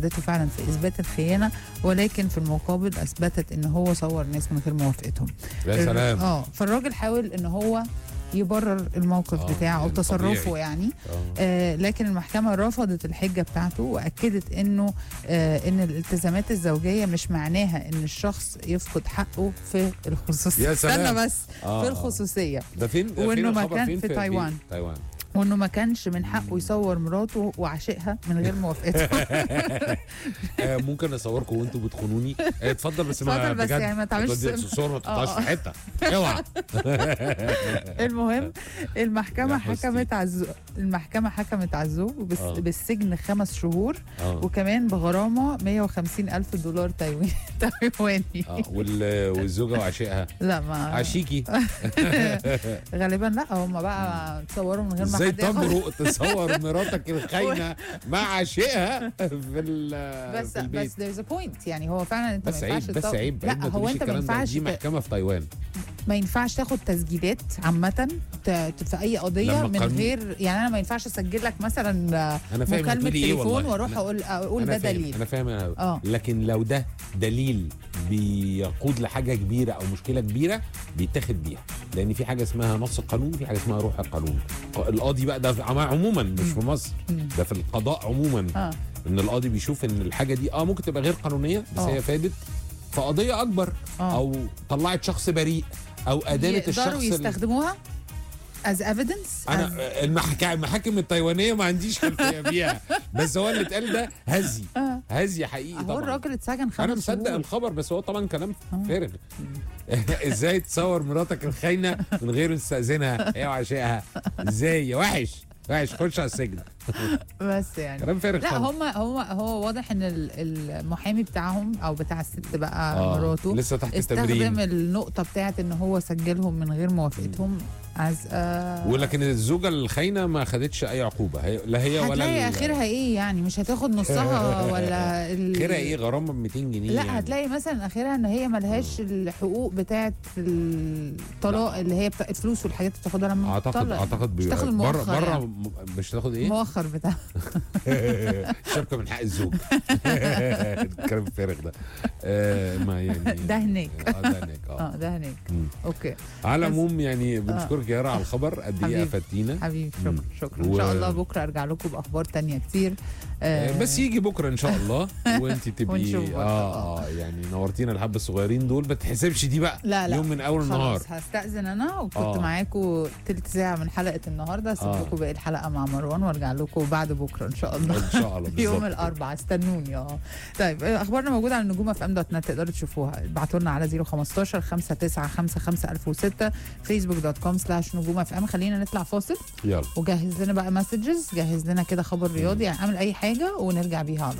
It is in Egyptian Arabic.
ساعدته فعلا في اثبات الخيانه ولكن في المقابل اثبتت ان هو صور ناس من غير موافقتهم يا سلام اه فالراجل حاول ان هو يبرر الموقف آه، بتاعه او يعني تصرفه طبيعي. يعني آه. آه لكن المحكمة رفضت الحجة بتاعته وأكدت إنه آه إن الالتزامات الزوجية مش معناها إن الشخص يفقد حقه في الخصوصية يا سلام. استنى بس آه، في آه. الخصوصية ده فين ده وإنه فين الخبر مكان فين في تايوان. تايوان وإنه ما كانش من حقه يصور مراته وعشقها من غير موافقتها آه، ممكن اصوركم وانتوا بتخونوني آه، اتفضل بس ما اتفضل بس بجد يعني ما تعملش تودي سم- الصور ما تحطهاش آه. في حته اوعى المهم المحكمة يا حستي. حكمت على الزو... المحكمة حكمت على الزوج بس... آه. بالسجن خمس شهور اه وكمان بغرامة 150 ألف دولار تايواني تايواني اه وال- والزوجه وعشقها لا ما عشيكي غالبا لا هم بقى تصوروا من غير ما ازاي حد ياخد تمرق تصور مراتك الخاينه مع عشقها في ال- بس في البيت بس there's a point يعني هو فعلا انت بس ما ينفعش عيب بس تصور- عيب لا عيب ما هو تقوليش انت ما الكلام ده. ينفعش دي ت- محكمه في تايوان ما ينفعش تاخد تسجيلات عامة ت- ت- في أي قضية لما من قانون- غير يعني أنا ما ينفعش أسجل لك مثلا آه، انا فاهم مكالمة هتقولي ايه تليفون والله وأروح أنا- أقول أقول انا ده فاهم دليل انا فاهم أنا اه لكن لو ده دليل بيقود لحاجه كبيره او مشكله كبيره بيتاخد بيها لان في حاجه اسمها نص القانون في حاجه اسمها روح القانون القاضي بقى ده في- عموما مش في مصر مم. ده في القضاء عموما اه ان القاضي بيشوف ان الحاجه دي اه ممكن تبقى غير قانونيه بس آه. هي فادت في قضيه اكبر اه او طلعت شخص بريء او ادانت الشخص يقدروا ال- يستخدموها as evidence انا as- المحكمة المحاكم التايوانيه ما عنديش خلفيه بيها بس هو اللي اتقال ده هزي آه. هزي حقيقي هو طبعا الراجل اتسجن خمس انا مصدق شهور. الخبر بس هو طبعا كلام آه. فارغ ازاي تصور مراتك الخاينه من غير ما تستاذنها هي وعشقها ازاي يا وحش وحش خش على السجن بس يعني كلام فارغ لا طبعاً. هم هو هو واضح ان ال- المحامي بتاعهم او بتاع الست بقى آه، مراته لسه تحت استخدم التمرين النقطة بتاعت ان هو سجلهم من غير موافقتهم از ولكن الزوجه الخاينه ما خدتش اي عقوبه هي لا هي ولا هتلاقي ال- اخرها ايه يعني مش هتاخد نصها ولا ال... اخرها ايه غرامه ب 200 جنيه لا يعني. هتلاقي مثلا اخرها ان هي ملهاش الحقوق بتاعت الطلاق اللي هي بتا... الفلوس والحاجات اللي بتاخدها لما اعتقد تطلق. اعتقد مش تاخد بره المؤخر بره يعني. م- مش تاخد ايه؟ المؤخر بتاع شبكه من حق الزوج الكلام الفارغ ده آه ما يعني ده هناك اه ده هناك اه اه ده هناك مم. اوكي على بس- العموم يعني بنشكرك يا يارا على الخبر قد ايه حبيبي. افدتينا حبيبي مم. شكرا شكرا و- ان شاء الله بكره ارجع لكم باخبار تانية كتير آه، بس يجي بكره ان شاء الله وانت تبقي ونشوف بكرة. اه اه يعني نورتينا الحبه الصغيرين دول ما تحسبش دي بقى لا لا يوم من اول النهار خلاص هستأذن انا وكنت آه. معاكم تلت ساعة من حلقة النهاردة اسيب آه. لكم باقي الحلقة مع مروان وارجع لكم بعد بكرة ان شاء الله ان شاء الله يوم بالظبط. الاربعاء استنوني اه طيب آه، اخبارنا موجوده على النجوم اف ام دوت نت تقدروا تشوفوها ابعتوا لنا على 015 5955 1006 فيسبوك دوت كوم سلاش نجوم اف ام خلينا نطلع فاصل يلا وجهز لنا بقى مسجز جهز لنا كده خبر رياضي يعني اعمل اي حاجه ونرجع بيها على